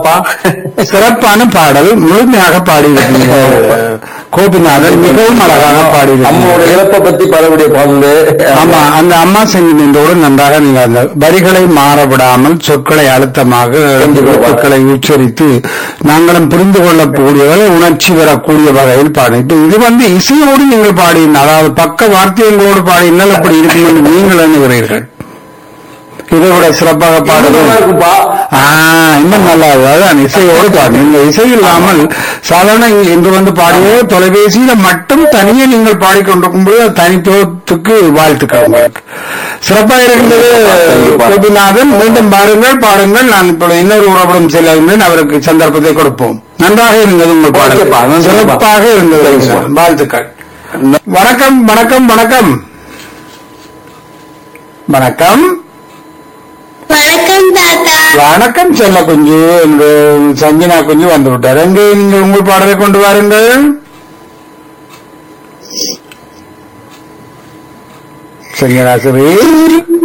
பாப்பா சிறப்பான பாடல் முழுமையாக பாடியிருக்கீங்க கோபிநாதன் மிகவும் அழகாக அம்மாவோட பாடியிருக்கீங்க இழப்பை பத்தி பாடக்கூடிய பாடல் ஆமா அந்த அம்மா சென்டிமெண்டோடு நன்றாக நீங்க அந்த வரிகளை மாறவிடாமல் சொற்களை அழுத்தமாக சொற்களை உச்சரித்து நாங்களும் புரிந்து கொள்ளக்கூடியவரை உணர்ச்சி வரக்கூடிய வகையில் பாடி இப்ப இது வந்து இசையோடு நீங்கள் பாடின அதாவது பக்க வார்த்தைகளோடு பாடினால் அப்படி இருக்கும் என்று நீங்கள் எண்ணுகிறீர்கள் இதை விட சிறப்பாக பாடுவது இருக்குப்பா ஆ, இன்னும் நல்லா இருக்கு. அதான் இசையோடு பாடு நீங்க இசை இல்லாமல் சாதாரண இங்க இன்று வந்து பாடிய தொலைபேசியில மட்டும் தனியே நீங்கள் பாடிக்கொண்டிருக்கும் போது அது தனித்துவத்துக்கு வாழ்த்துக்கள் உங்களுக்கு சிறப்பா இருக்கின்றது கோபிநாதன் மீண்டும் பாருங்கள் பாடுங்கள் நான் இப்பொழுது இன்னொரு உறவிடம் செல்லுகின்றேன் அவருக்கு சந்தர்ப்பத்தை கொடுப்போம் நன்றாக இருந்தது உங்கள் ஓகேப்பா, பாடல் நன்றிப்பா. சிறப்பாக இருந்தது சரிப்பா. வாழ்த்துக்கள் வணக்கம் வணக்கம் வணக்கம் வணக்கம் வணக்கம் தாத்தா வணக்கம் செல்ல குஞ்சு என்று சஞ்சனா குஞ்சு வந்து விட்டார் எங்கே நீங்க உங்கள் பாடலை கொண்டு வாருங்கள் சஞ்சனா சரி